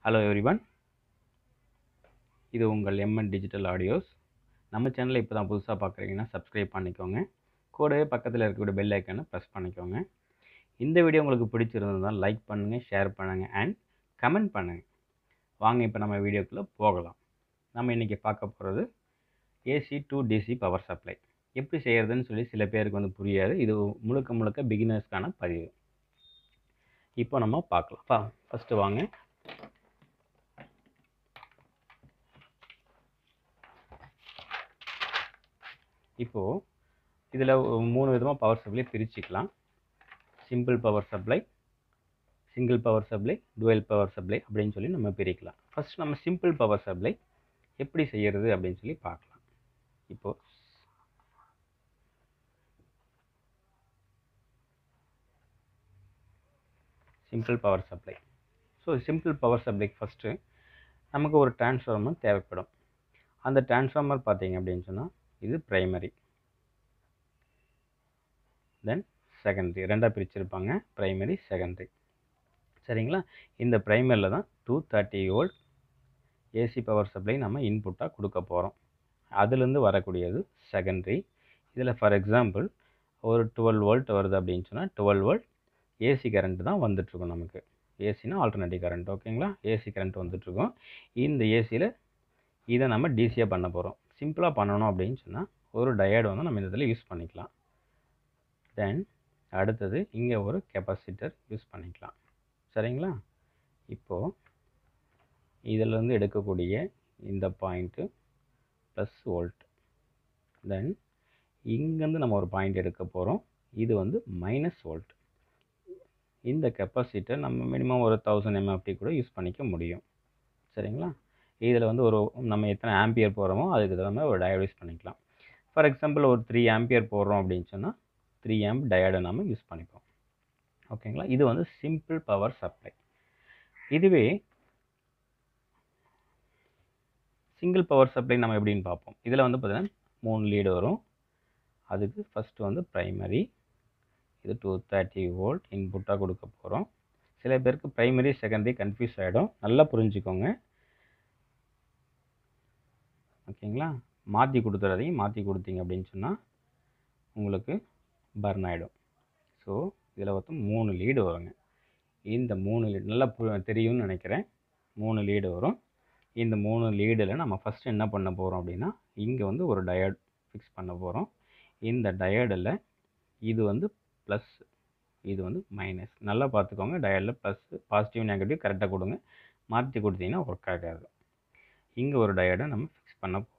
hello everyone இது உங்கள் MN digital audios நம்ம சேனலை இப்போ தான் புதுசாக பார்க்குறீங்கன்னா சப்ஸ்கிரைப் பண்ணிக்கோங்க கூடவே பக்கத்தில் இருக்கக்கூடிய பெல் ஐக்கானை ப்ரெஸ் பண்ணிக்கோங்க இந்த வீடியோ உங்களுக்கு பிடிச்சிருந்ததுதான் லைக் பண்ணுங்கள் ஷேர் பண்ணுங்கள் அண்ட் கமெண்ட் பண்ணுங்கள் வாங்க இப்போ நம்ம வீடியோக்குள்ளே போகலாம் நம்ம இன்றைக்கி பார்க்க போகிறது AC to DC power supply எப்படி செய்கிறதுன்னு சொல்லி சில பேருக்கு வந்து புரியாது இது முழுக்க முழுக்க பிகினர்ஸ்க்கான பதிவு இப்போ நம்ம பார்க்கலாம் பா ஃபஸ்ட்டு வாங்க இப்போது இதில் மூணு விதமாக பவர் சப்ளை பிரிச்சுக்கலாம் simple power supply single power supply dual power supply அப்படின்னு சொல்லி நம்ம பிரிக்கலாம் ஃபஸ்ட் நம்ம சிம்பிள் பவர் சப்ளை எப்படி செய்கிறது அப்படின்னு சொல்லி பார்க்கலாம் இப்போது simple power supply so simple power சப்ளைக்கு ஃபஸ்ட்டு நமக்கு ஒரு டிரான்ஸ்ஃபார்மர் தேவைப்படும் அந்த டிரான்ஸ்ஃபார்மர் பார்த்தீங்க அப்படின்னு சொன்னால் இது ப்ரைமரி தென் செகண்டரி ரெண்டாக பிரிச்சிருப்பாங்க ப்ரைமரி செகண்டரி சரிங்களா இந்த ப்ரைமரியில் தான் two thirty volt AC power supply நம்ம இன்புட்டாக கொடுக்க போகிறோம் அதுலேருந்து வரக்கூடியது செகண்டரி இதில் ஃபார் எக்ஸாம்பிள் ஒரு டுவெல் வோல்ட் வருது அப்படின்னு சொன்னால் டுவெல் வோல்ட் ஏசி கரண்ட் தான் வந்துட்டுருக்கும் நமக்கு ஏசினா ஆல்டர்னேட்டிவ் கரண்ட் ஓகேங்களா ஏசி கரண்ட் வந்துட்டுருக்கும் இந்த ஏசியில் இதை நம்ம டிசியாக பண்ண போகிறோம் சிம்பிளாக பண்ணணும் அப்படின்னு சொன்னால் ஒரு டயர்டு வந்து நம்ம இந்த இதில் யூஸ் பண்ணிக்கலாம் தென் அடுத்தது இங்கே ஒரு கெப்பாசிட்டர் யூஸ் பண்ணிக்கலாம் சரிங்களா இப்போது இதிலேருந்து எடுக்கக்கூடிய இந்த பாயிண்ட்டு ப்ளஸ் வோல்ட் தென் இங்கேருந்து நம்ம ஒரு பாயிண்ட் எடுக்க போகிறோம் இது வந்து மைனஸ் வோல்ட் இந்த கெப்பாசிட்டர் நம்ம மினிமம் ஒரு தௌசண்ட் எம்எஃப்டி கூட யூஸ் பண்ணிக்க முடியும் சரிங்களா இதில் வந்து ஒரு நம்ம எத்தனை ஆம்பியர் போடுறோமோ அதுக்கு தகுந்த ஒரு டயர்ட் யூஸ் பண்ணிக்கலாம் ஃபார் எக்ஸாம்பிள் ஒரு த்ரீ ஆம்பியர் போடுறோம் அப்படின்னு சொன்னால் த்ரீ ஆம்ப் டயர்டை நம்ம யூஸ் பண்ணிப்போம் ஓகேங்களா இது வந்து சிம்பிள் பவர் சப்ளை இதுவே சிங்கிள் பவர் சப்ளை நம்ம எப்படின்னு பார்ப்போம் இதில் வந்து பார்த்திங்கன்னா மூணு லீடு வரும் அதுக்கு ஃபஸ்ட்டு வந்து ப்ரைமரி இது டூ தேர்ட்டி வோல்ட் இன்புட்டாக கொடுக்க போகிறோம் சில பேருக்கு ப்ரைமரி செகண்டரி கன்ஃபியூஸ் ஆகிடும் நல்லா புரிஞ்சுக்கோங்க ஓகேங்களா மாற்றி கொடுத்துறாதீங்க மாற்றி கொடுத்தீங்க அப்படின்னு சொன்னால் உங்களுக்கு பர்ன் ஆகிடும் ஸோ இதில் வந்து மூணு லீடு வருங்க இந்த மூணு லீடு நல்லா பு தெரியும்னு நினைக்கிறேன் மூணு லீடு வரும் இந்த மூணு லீடில் நம்ம ஃபஸ்ட்டு என்ன பண்ண போகிறோம் அப்படின்னா இங்கே வந்து ஒரு டயர்ட் ஃபிக்ஸ் பண்ண போகிறோம் இந்த டயர்டில் இது வந்து ப்ளஸ் இது வந்து மைனஸ் நல்லா பார்த்துக்கோங்க டயலில் ப்ளஸ் பாசிட்டிவ் நெகட்டிவ் கரெக்டாக கொடுங்க மாற்றி கொடுத்தீங்கன்னா ஒர்க் ஆகாது இங்கே ஒரு டயர்டை நம்ம ஃபிக்ஸ் பண்ண போகிறோம்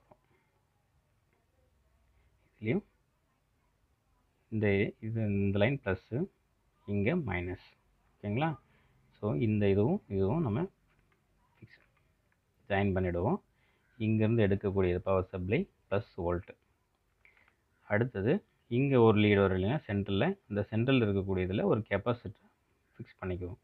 இதுலேயும் இந்த இது இந்த லைன் ப்ளஸ்ஸு இங்கே மைனஸ் ஓகேங்களா ஸோ இந்த இதுவும் இதுவும் நம்ம ஃபிக்ஸ் ஜாயின் பண்ணிவிடுவோம் இங்கேருந்து எடுக்கக்கூடிய பவர் சப்ளை ப்ளஸ் வோல்ட்டு அடுத்தது இங்கே ஒரு லீடு வரும் இல்லைன்னா சென்டரில் இந்த சென்டரில் இருக்கக்கூடியதில் ஒரு கெப்பாசிட்டர் ஃபிக்ஸ் பண்ணிக்குவோம்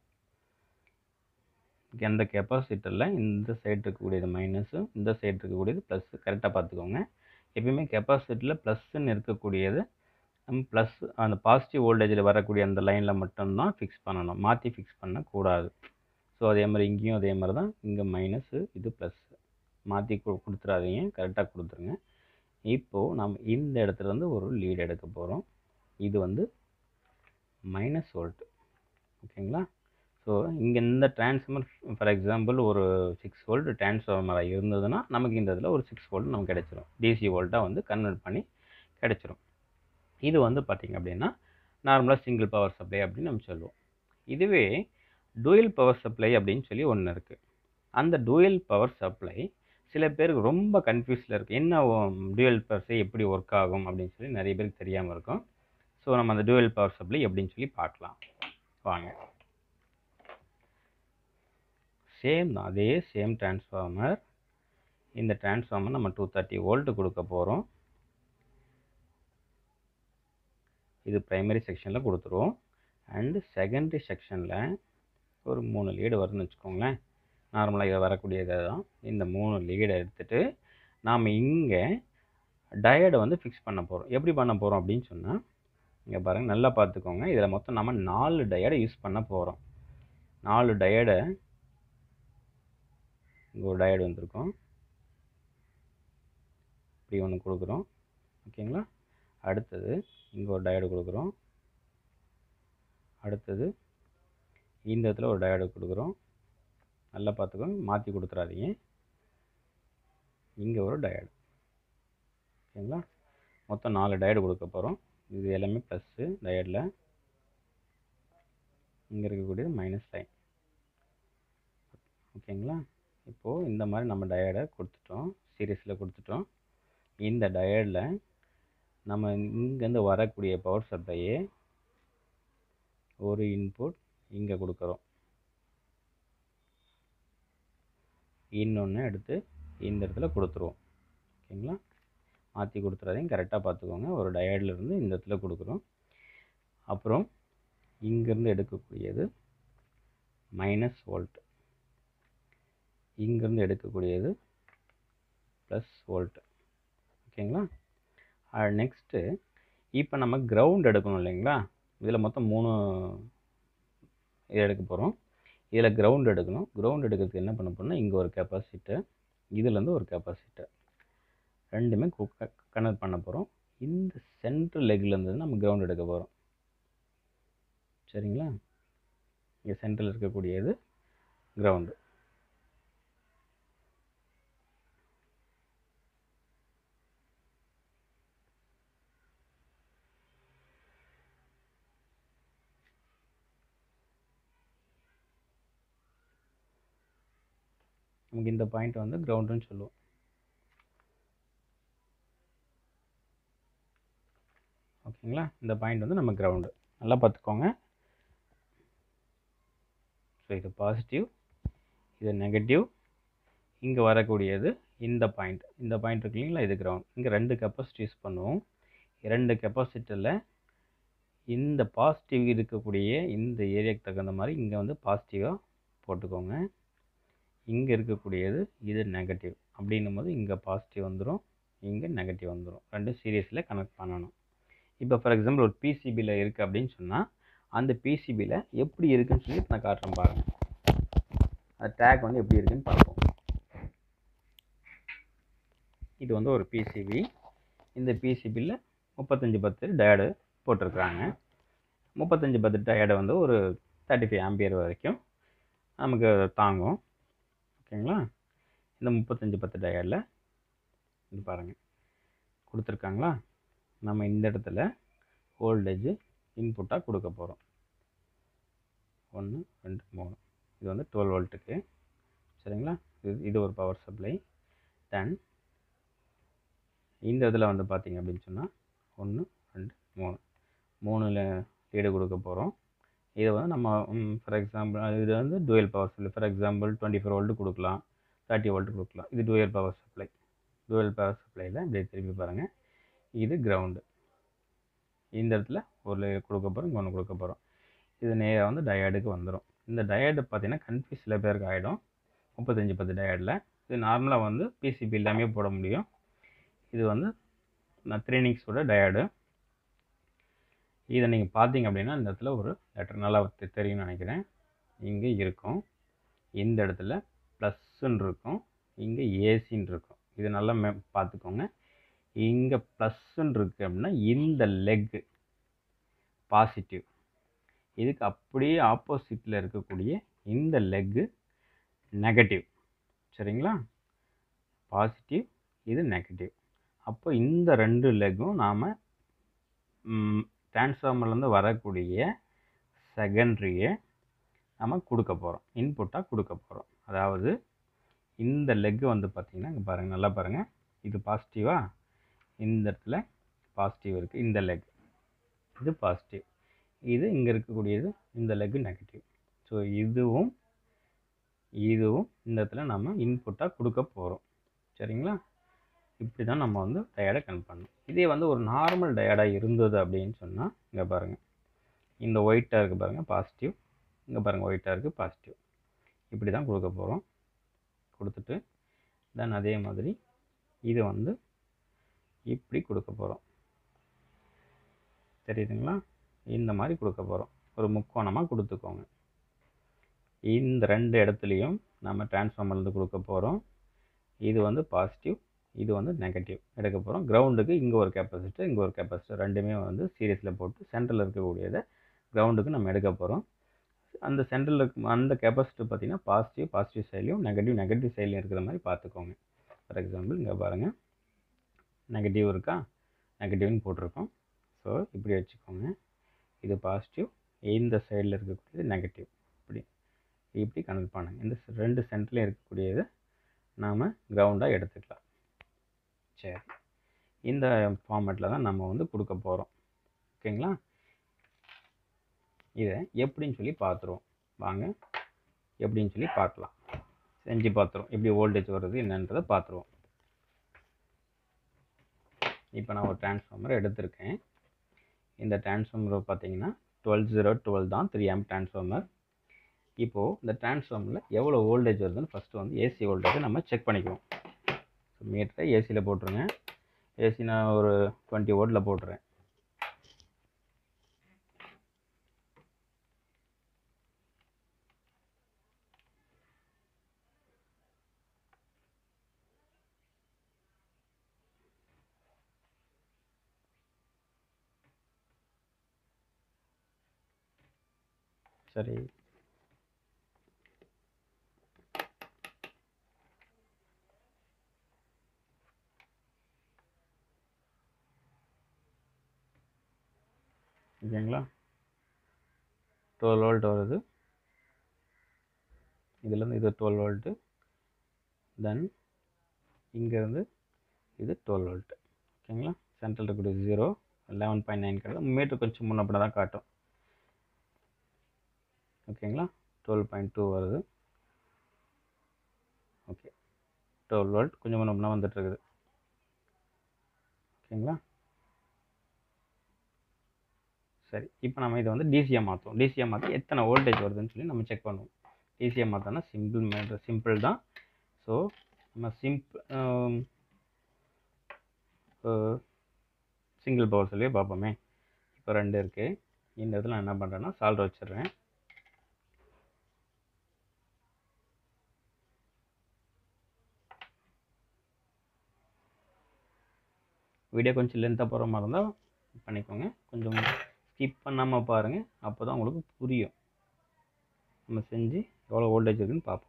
அந்த கெப்பாசிட்டரில் இந்த சைடு இருக்கக்கூடியது மைனஸு இந்த சைடு இருக்கக்கூடியது ப்ளஸ்ஸு கரெக்டாக பார்த்துக்கோங்க எப்பயுமே கெப்பாசிட்டரில் ப்ளஸ்ஸுன்னு இருக்கக்கூடியது நம்ம ப்ளஸ் அந்த பாசிட்டிவ் வோல்டேஜில் வரக்கூடிய அந்த லைனில் மட்டும்தான் ஃபிக்ஸ் பண்ணணும் மாற்றி ஃபிக்ஸ் பண்ணக்கூடாது ஸோ அதே மாதிரி இங்கேயும் அதே மாதிரி தான் இங்கே மைனஸு இது ப்ளஸ்ஸு மாற்றி கு கொடுத்துறாதீங்க கரெக்டாக கொடுத்துருங்க இப்போது நம்ம இந்த இடத்துலேருந்து ஒரு லீட் எடுக்க போகிறோம் இது வந்து மைனஸ் வோல்ட்டு ஓகேங்களா ஸோ இங்கே இந்த டிரான்ஸ்ஃபார்மர் ஃபார் எக்ஸாம்பிள் ஒரு சிக்ஸ் வோல்ட் டிரான்ஸ்ஃபார்மராக இருந்ததுன்னா நமக்கு இந்த இதில் ஒரு சிக்ஸ் வோல்ட் நமக்கு கிடச்சிரும் டிசி வோல்ட்டாக வந்து கன்வெர்ட் பண்ணி கிடச்சிரும் இது வந்து பார்த்திங்க அப்படின்னா நார்மலாக சிங்கிள் பவர் சப்ளை அப்படின்னு நம்ம சொல்லுவோம் இதுவே டூயல் பவர் சப்ளை அப்படின்னு சொல்லி ஒன்று இருக்குது அந்த டூயல் பவர் சப்ளை சில பேருக்கு ரொம்ப கன்ஃபியூஸில் இருக்குது என்ன டூயல் பவர் எப்படி ஒர்க் ஆகும் அப்படின்னு சொல்லி நிறைய பேருக்கு தெரியாமல் இருக்கும் ஸோ நம்ம அந்த டூயல் பவர் சப்ளை எப்படின்னு சொல்லி பார்க்கலாம் வாங்க சேம் தான் அதே சேம் டிரான்ஸ்ஃபார்மர் இந்த டிரான்ஸ்ஃபார்மர் நம்ம டூ தேர்ட்டி வோல்ட்டு கொடுக்க போகிறோம் இது ப்ரைமரி செக்ஷனில் கொடுத்துருவோம் அண்டு செகண்டரி செக்ஷனில் ஒரு மூணு லீடு வருதுன்னு வச்சுக்கோங்களேன் நார்மலாக இதை வரக்கூடியதை தான் இந்த மூணு லீடை எடுத்துகிட்டு நாம் இங்கே டயர்டை வந்து ஃபிக்ஸ் பண்ண போகிறோம் எப்படி பண்ண போகிறோம் அப்படின்னு சொன்னால் இங்கே பாருங்கள் நல்லா பார்த்துக்கோங்க இதில் மொத்தம் நம்ம நாலு டயர்டை யூஸ் பண்ண போகிறோம் நாலு டயர்டை இங்கே ஒரு டயர்டு வந்திருக்கும் இப்படி ஒன்று கொடுக்குறோம் ஓகேங்களா அடுத்தது இங்கே ஒரு டயர்டு கொடுக்குறோம் அடுத்தது இந்த இடத்துல ஒரு டயர்டு கொடுக்குறோம் நல்லா பார்த்துக்கோங்க மாற்றி கொடுத்துறாதீங்க இங்கே ஒரு டயர்டு ஓகேங்களா மொத்தம் நாலு டயர்டு கொடுக்க போகிறோம் இது எல்லாமே ப்ளஸ்ஸு டயர்டில் இங்கே இருக்கக்கூடியது மைனஸ் லைன் ஓகேங்களா இப்போது இந்த மாதிரி நம்ம டயர்டை கொடுத்துட்டோம் சீரியஸில் கொடுத்துட்டோம் இந்த டயர்டில் நம்ம இங்கேருந்து வரக்கூடிய பவர் சப்ளையே ஒரு இன்புட் இங்கே கொடுக்குறோம் இன்னொன்று எடுத்து இந்த இடத்துல கொடுத்துருவோம் ஓகேங்களா மாற்றி கொடுத்துறாதையும் கரெக்டாக பார்த்துக்கோங்க ஒரு டயர்ட்லேருந்து இந்த இடத்துல கொடுக்குறோம் அப்புறம் இங்கேருந்து எடுக்கக்கூடியது மைனஸ் வோல்ட் இங்கேருந்து எடுக்கக்கூடியது ப்ளஸ் வோல்ட் ஓகேங்களா நெக்ஸ்ட்டு இப்போ நம்ம கிரவுண்ட் எடுக்கணும் இல்லைங்களா இதில் மொத்தம் மூணு இது எடுக்க போகிறோம் இதில் கிரவுண்ட் எடுக்கணும் கிரவுண்ட் எடுக்கிறதுக்கு என்ன பண்ண போறோம்னா இங்கே ஒரு கெப்பாசிட்டர் இதுலேருந்து ஒரு கெப்பாசிட்டர் ரெண்டுமே கனெக்ட் பண்ண போகிறோம் இந்த சென்ட்ரல் லெக்லேருந்து நம்ம கிரவுண்ட் எடுக்க போகிறோம் சரிங்களா இங்கே சென்ட்ரல் இருக்கக்கூடியது கிரவுண்டு நமக்கு இந்த பாயிண்ட் வந்து கிரவுண்டுன்னு சொல்லுவோம் ஓகேங்களா இந்த பாயிண்ட் வந்து நம்ம கிரவுண்டு நல்லா பார்த்துக்கோங்க ஸோ இது பாசிட்டிவ் இது நெகட்டிவ் இங்கே வரக்கூடியது இந்த பாயிண்ட் இந்த பாயிண்ட் இருக்கு இல்லைங்களா இது கிரவுண்ட் இங்கே ரெண்டு கெப்பாசிட்டி யூஸ் பண்ணுவோம் இரண்டு கெப்பாசிட்டரில் இந்த பாசிட்டிவ் இருக்கக்கூடிய இந்த ஏரியாவுக்கு தகுந்த மாதிரி இங்கே வந்து பாசிட்டிவாக போட்டுக்கோங்க இங்கே இருக்கக்கூடியது இது நெகட்டிவ் அப்படின்னும் போது இங்கே பாசிட்டிவ் வந்துடும் இங்கே நெகட்டிவ் வந்துடும் ரெண்டும் சீரியஸில் கனெக்ட் பண்ணணும் இப்போ ஃபார் எக்ஸாம்பிள் ஒரு பிசிபியில் இருக்குது அப்படின்னு சொன்னால் அந்த பிசிபியில் எப்படி இருக்குன்னு சொல்லி நான் காட்டுறேன் பாருங்கள் அந்த டேக் வந்து எப்படி இருக்குன்னு பார்ப்போம் இது வந்து ஒரு பிசிபி இந்த பிசிபியில் முப்பத்தஞ்சு பத்து டயர்டு போட்டிருக்கிறாங்க முப்பத்தஞ்சு பத்து டயர்டு வந்து ஒரு தேர்ட்டி ஃபைவ் ஆம்பியர் வரைக்கும் நமக்கு தாங்கும் ஓகேங்களா இந்த முப்பத்தஞ்சு பத்து டயரில் இது பாருங்கள் கொடுத்துருக்காங்களா நம்ம இந்த இடத்துல வோல்டேஜ் இன்புட்டாக கொடுக்க போகிறோம் ஒன்று ரெண்டு மூணு இது வந்து டுவெல் வோல்ட்டுக்கு சரிங்களா இது இது ஒரு பவர் சப்ளை தென் இந்த இதில் வந்து பார்த்தீங்க அப்படின்னு சொன்னால் ஒன்று ரெண்டு மூணு மூணில் லீடு கொடுக்க போகிறோம் இதை வந்து நம்ம ஃபார் எக்ஸாம்பிள் இது வந்து dual power supply for example twenty four volt கொடுக்கலாம் தேர்ட்டி வோல்ட் கொடுக்கலாம் இது dual power supply dual power சப்ளையில் இப்படி திருப்பி பாருங்கள் இது கிரவுண்டு இந்த இடத்துல ஒரு லேயர் கொடுக்க போகிறோம் இங்கே ஒன்று கொடுக்க போகிறோம் இது நேராக வந்து டயர்டுக்கு வந்துடும் இந்த டயர்டு பார்த்தீங்கன்னா கன்ஃபியூஸ் சில பேருக்கு ஆகிடும் முப்பத்தஞ்சு பத்து டயர்டில் இது நார்மலாக வந்து பிசிபி எல்லாமே போட முடியும் இது வந்து நான் த்ரீனிக்ஸோட டயர்டு இதை நீங்கள் பார்த்தீங்க அப்படின்னா இந்த இடத்துல ஒரு லெட்டர் நல்லா தெ- தெரியும்னு நினைக்கிறேன் இங்கே இருக்கும் இந்த இடத்துல ப்ளஸ்ன்னு இருக்கும் இங்கே ஏசின்னு இருக்கும் இது நல்லா மே பார்த்துக்கோங்க இங்கே ப்ளஸ்ன்னு இருக்குது அப்படின்னா இந்த லெக்கு பாசிட்டிவ் இதுக்கு அப்படியே ஆப்போசிட்டில் இருக்கக்கூடிய இந்த லெக்கு நெகட்டிவ் சரிங்களா பாசிட்டிவ் இது நெகட்டிவ் அப்போ இந்த ரெண்டு லெக்கும் நாம் டிரான்ஸ்ஃபார்மர்லேருந்து வரக்கூடிய செகண்ட்ரியை நம்ம கொடுக்க போகிறோம் இன்புட்டாக கொடுக்க போகிறோம் அதாவது இந்த லெக்கு வந்து பார்த்திங்கன்னா இங்கே பாருங்கள் நல்லா பாருங்கள் இது பாசிட்டிவா இந்த இடத்துல பாசிட்டிவ் இருக்குது இந்த லெக் இது பாசிட்டிவ் இது இங்கே இருக்கக்கூடியது இந்த லெக்கு நெகட்டிவ் ஸோ இதுவும் இதுவும் இந்த இடத்துல நம்ம இன்புட்டாக கொடுக்க போகிறோம் சரிங்களா இப்படி தான் நம்ம வந்து டயர்டை கனெக்ட் பண்ணணும் இதே வந்து ஒரு நார்மல் டயர்டாக இருந்தது அப்படின்னு சொன்னால் இங்கே பாருங்கள் இந்த ஒயிட்டாக இருக்குது பாருங்கள் பாசிட்டிவ் இங்கே பாருங்கள் ஒயிட்டாக இருக்குது பாசிட்டிவ் இப்படி தான் கொடுக்க போகிறோம் கொடுத்துட்டு தென் அதே மாதிரி இது வந்து இப்படி கொடுக்க போகிறோம் தெரியுதுங்களா இந்த மாதிரி கொடுக்க போகிறோம் ஒரு முக்கோணமாக கொடுத்துக்கோங்க இந்த ரெண்டு இடத்துலையும் நம்ம டிரான்ஸ்ஃபார்மர்லேருந்து கொடுக்க போகிறோம் இது வந்து பாசிட்டிவ் இது வந்து நெகட்டிவ் எடுக்க போகிறோம் கிரவுண்டுக்கு இங்கே ஒரு கெப்பாசிட்டர் இங்கே ஒரு கெப்பாசிட்டர் ரெண்டுமே வந்து சீரியஸில் போட்டு சென்டரில் இருக்கக்கூடியதை கிரவுண்டுக்கு நம்ம எடுக்க போகிறோம் அந்த சென்டரில் இருக்க அந்த கெப்பாசிட்டர் பார்த்தீங்கன்னா பாசிட்டிவ் பாசிட்டிவ் சைட்லையும் நெகட்டிவ் நெகட்டிவ் சைட்லையும் இருக்கிற மாதிரி பார்த்துக்கோங்க ஃபார் எக்ஸாம்பிள் இங்கே பாருங்கள் நெகட்டிவ் இருக்கா நெகட்டிவ்னு போட்டிருக்கோம் ஸோ இப்படி வச்சுக்கோங்க இது பாசிட்டிவ் இந்த சைடில் இருக்கக்கூடியது நெகட்டிவ் இப்படி இப்படி கனெக்ட் பண்ணுங்க இந்த ரெண்டு சென்டர்லையும் இருக்கக்கூடியதை நாம் கிரவுண்டாக எடுத்துக்கலாம் சரி இந்த ஃபார்மேட்டில் தான் நம்ம வந்து கொடுக்க போகிறோம் ஓகேங்களா இதை எப்படின்னு சொல்லி பார்த்துருவோம் வாங்க எப்படின்னு சொல்லி பார்க்கலாம் செஞ்சு பார்த்துருவோம் எப்படி வோல்டேஜ் வருது என்னன்றதை பார்த்துருவோம் இப்போ நான் ஒரு டிரான்ஸ்ஃபார்மர் எடுத்திருக்கேன் இந்த டிரான்ஸ்ஃபார்மர் பார்த்தீங்கன்னா டுவெல் ஜீரோ டுவெல் தான் த்ரீ ஆம் டிரான்ஸ்ஃபார்மர் இப்போது இந்த டிரான்ஸ்ஃபார்மரில் எவ்வளோ வோல்டேஜ் வருதுன்னு ஃபஸ்ட்டு வந்து ஏசி வோல்டேஜை நம்ம செக் பண்ணிக்குவோம் ஸோ மீட்டரை ஏசியில் போட்டுருங்க ஏசி நான் ஒரு டுவெண்ட்டி வோல்ட்டில் போட்டுறேன் சரி ஓகேங்களா டுவெல் வோல்ட் வருது இதுலேருந்து இது டுவெல் வோல்ட்டு தென் இங்கேருந்து இது டுவெல் வோல்ட்டு ஓகேங்களா சென்ட்ரல் இருக்கக்கூடிய ஜீரோ லெவன் பாயிண்ட் நைன் கிடையாது மீட்டர் கொஞ்சம் முன்ன பின்ன தான் காட்டும் ஓகேங்களா டுவெல் பாயிண்ட் டூ வருது ஓகே டுவெல் வோல்ட் கொஞ்சம் முன்ன பின்ன வந்துட்டுருக்குது ஓகேங்களா சரி இப்போ நம்ம இதை வந்து டிசியாக மாற்றுவோம் டிசியாக மாற்றி எத்தனை வோல்டேஜ் வருதுன்னு சொல்லி நம்ம செக் பண்ணுவோம் டிசியாக மாற்றினா சிம்பிள் மேட்ரு சிம்பிள் தான் ஸோ நம்ம சிம்பிள் சிங்கிள் பவர் சொல்லியே பார்ப்போமே இப்போ ரெண்டு இருக்குது இந்த இடத்துல நான் என்ன பண்ணுறேன்னா சால்ட் வச்சிடுறேன் வீடியோ கொஞ்சம் லென்த்தாக போகிற மாதிரி இருந்தால் பண்ணிக்கோங்க கொஞ்சம் ஸ்கிப் பண்ணாமல் பாருங்கள் அப்போ தான் உங்களுக்கு புரியும் நம்ம செஞ்சு எவ்வளோ வோல்டேஜ் இருக்குன்னு பார்ப்போம்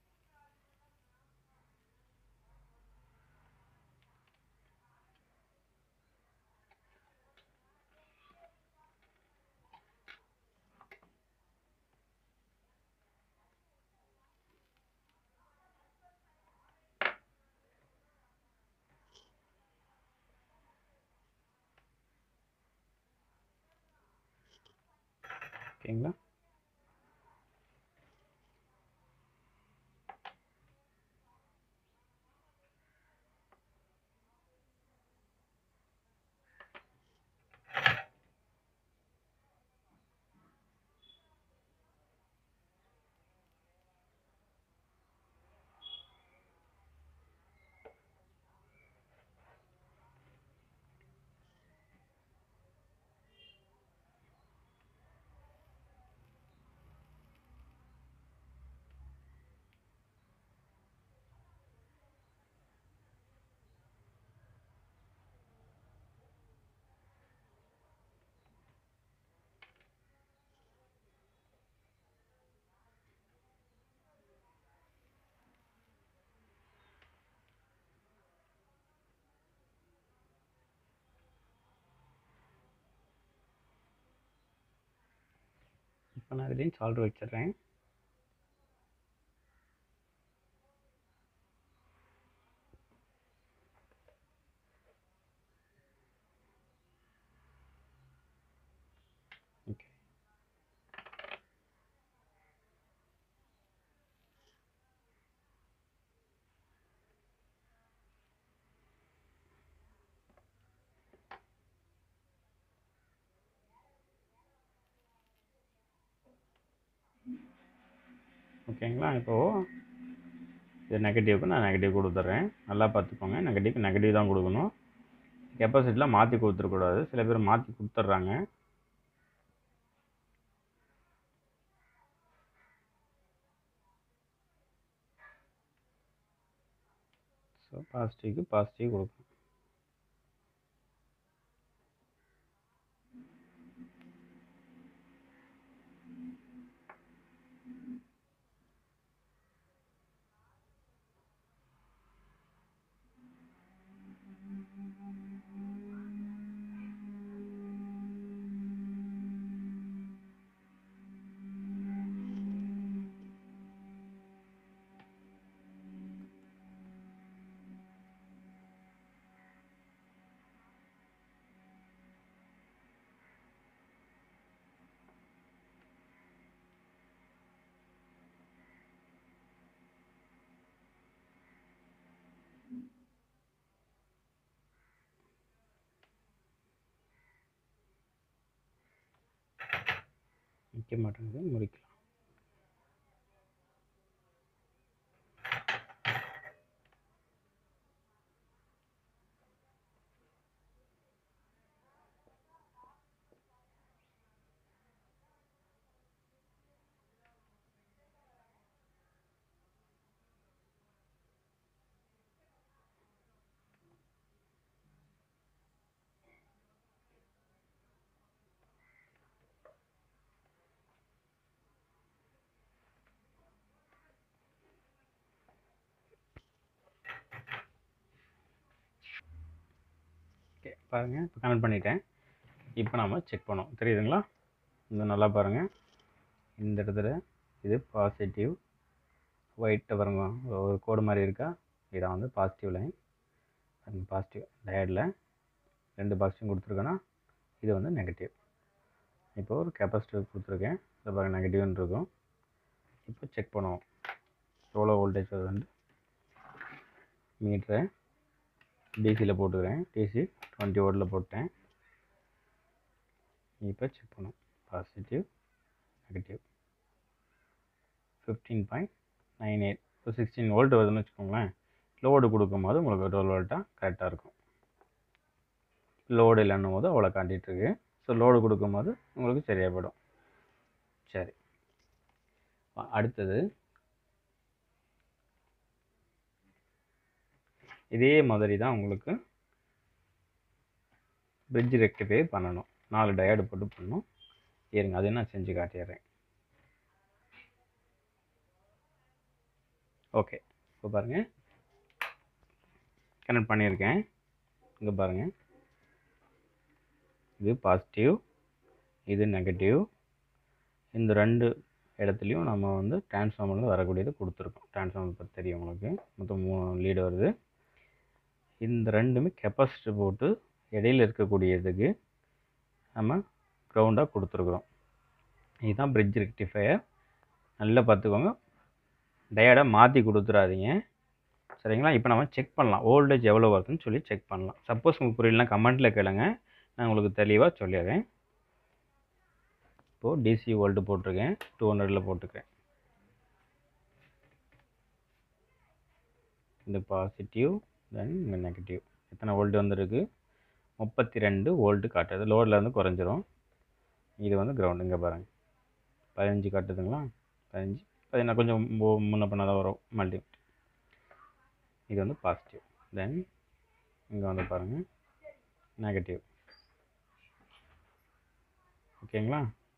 ஓகேங்களா இப்போ நான் இதுலேயும் சால்ட் வச்சிடுறேன் ஓகே ஓகேங்களா இப்போது இது நெகட்டிவ்க்கு நான் நெகட்டிவ் கொடுத்துட்றேன் நல்லா பார்த்துக்கோங்க நெகட்டிவ் நெகட்டிவ் தான் கொடுக்கணும் கெப்பாசிட்டிலாம் மாற்றி கொடுத்துடக்கூடாது சில பேர் மாற்றி கொடுத்துட்றாங்க ஸோ பாசிட்டிவ்க்கு பாசிட்டிவ் கொடுக்கும் நிற்க மாட்டேங்குது முடிக்கலாம் ஓகே பாருங்கள் இப்போ கனெக்ட் பண்ணிட்டேன் இப்போ நாம செக் பண்ணோம் தெரியுதுங்களா இந்த நல்லா பாருங்கள் இந்த இடத்துல இது பாசிட்டிவ் ஒயிட்டை பாருங்க ஒரு கோடு மாதிரி இருக்கா இதான் வந்து பாசிட்டிவ் லைன் பாருங்க பாசிட்டிவ் டயர்டில் ரெண்டு பாக்ஸையும் கொடுத்துருக்கேன்னா இது வந்து நெகட்டிவ் இப்போ ஒரு கெப்பாசிட்டிவ் கொடுத்துருக்கேன் இதை பாருங்கள் நெகட்டிவ்னு இருக்கும் இப்போ செக் பண்ணுவோம் எவ்வளோ வோல்டேஜ் வருதுன்ட்டு மீட்டரை டிசியில் போட்டுக்கிறேன் டிசி டுவெண்ட்டி வோல்ட்டில் போட்டேன் இப்போ செக் பண்ணும் positive negative fifteen point nine eight இப்போ சிக்ஸ்டீன் வோல்ட் வருதுன்னு வச்சுக்கோங்களேன் லோடு கொடுக்கும்போது உங்களுக்கு டுவெல் வோல்ட்டாக கரெக்டாக இருக்கும் லோடு இல்லைன்னும் போது அவ்வளோ காட்டிகிட்ருக்கு ஸோ லோடு கொடுக்கும்போது உங்களுக்கு சரியாக போயிடும் சரி அ- அடுத்தது இதே மாதிரி தான் உங்களுக்கு பிரிட்ஜ் ரெக்டிஃபை பண்ணணும் நாலு டயர்டு போட்டு பண்ணணும் இருங்க அதை நான் செஞ்சு காட்டிடுறேன் ஓகே இப்போ பாருங்கள் கனெக்ட் பண்ணியிருக்கேன் இங்கே பாருங்கள் இது பாசிட்டிவ் இது நெகட்டிவ் இந்த ரெண்டு இடத்துலையும் நம்ம வந்து டிரான்ஸ்ஃபார்மரில் வரக்கூடியது கொடுத்துருக்கோம் டிரான்ஸ்ஃபார்மர் பற்றி தெரியும் உங்களுக்கு மொத்தம் மூணு லீடு வருது இந்த ரெண்டுமே கெப்பாசிட்டி போட்டு இடையில இருக்கக்கூடியதுக்கு நம்ம க்ரௌண்டாக கொடுத்துருக்குறோம் இதுதான் பிரிட்ஜ் ரெக்டிஃபையர் நல்லா பார்த்துக்கோங்க டயர்டை மாற்றி கொடுத்துறாதீங்க சரிங்களா இப்போ நம்ம செக் பண்ணலாம் வோல்டேஜ் எவ்வளோ வருதுன்னு சொல்லி செக் பண்ணலாம் சப்போஸ் உங்களுக்கு புரியலனா கமெண்ட்டில் கேளுங்க நான் உங்களுக்கு தெளிவாக சொல்லிடுறேன் இப்போது டிசி வோல்ட்டு போட்டிருக்கேன் டூ ஹண்ட்ரடில் போட்டுக்கிறேன் இந்த பாசிட்டிவ் தென் இங்கே நெகட்டிவ் எத்தனை வோல்ட் வந்திருக்கு முப்பத்தி ரெண்டு வோல்ட்டு காட்டுது லோடில் இருந்து குறைஞ்சிரும் இது வந்து கிரவுண்ட் இங்கே பாருங்கள் பதினஞ்சு காட்டுதுங்களா பதினஞ்சு பதினா கொஞ்சம் மு- முன்ன பண்ண தான் வரும் மல்டி இது வந்து பாசிட்டிவ் தென் இங்கே வந்து பாருங்கள் நெகட்டிவ் ஓகேங்களா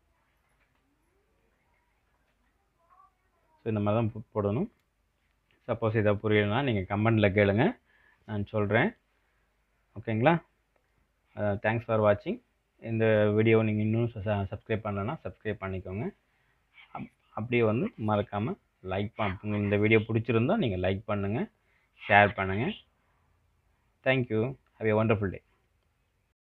ஸோ இந்த மாதிரி தான் போ- போடணும் சப்போஸ் இதை புரியலைன்னா நீங்கள் கமெண்டில் கேளுங்க நான் சொல்கிறேன் ஓகேங்களா தேங்க்ஸ் ஃபார் வாட்சிங் இந்த வீடியோவை நீங்கள் இன்னும் சப்ஸ்கிரைப் பண்ணலன்னா சப்ஸ்கிரைப் பண்ணிக்கோங்க அப் அப்படியே வந்து மறக்காமல் லைக் பண்ண உங்களுக்கு இந்த வீடியோ பிடிச்சிருந்தா நீங்கள் லைக் பண்ணுங்கள் ஷேர் பண்ணுங்கள் thank you have a wonderful day